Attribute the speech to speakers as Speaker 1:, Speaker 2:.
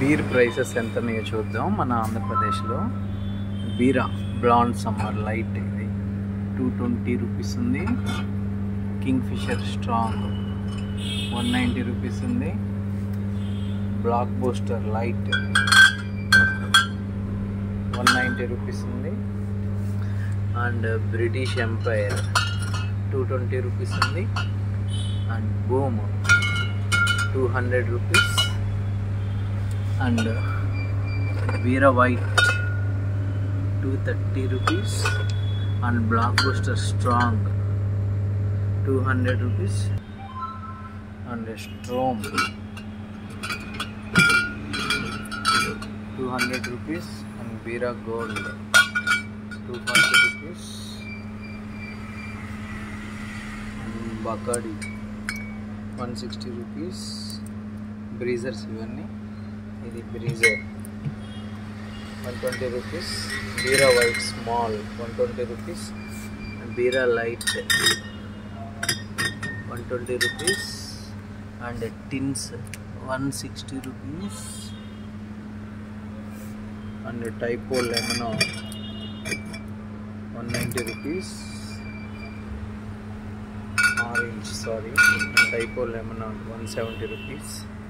Speaker 1: beer prices ఎంత ఉన్నాయో చూద్దాం మన ఆంధ్రప్రదేశ్లో బీరా బ్లాండ్ సమ్మర్ లైట్ ఇది టూ ట్వంటీ రూపీస్ ఉంది Kingfisher strong one ninety rupees ఉంది black booster light one ninety rupees ఉంది and British Empire two twenty rupees ఉంది and boom two hundred rupees and Bira white two thirty rupees and black booster strong two hundred rupees and storm two hundred rupees and Bira gold two forty rupees Bacardi one sixty rupees Breezers ఇవన్నీ ఇది Brezza one twenty rupees Bira white small one twenty rupees Bira light one twenty rupees and tins one sixty rupees and typo lemon one ninety rupees orange sorry typo lemon one seventy rupees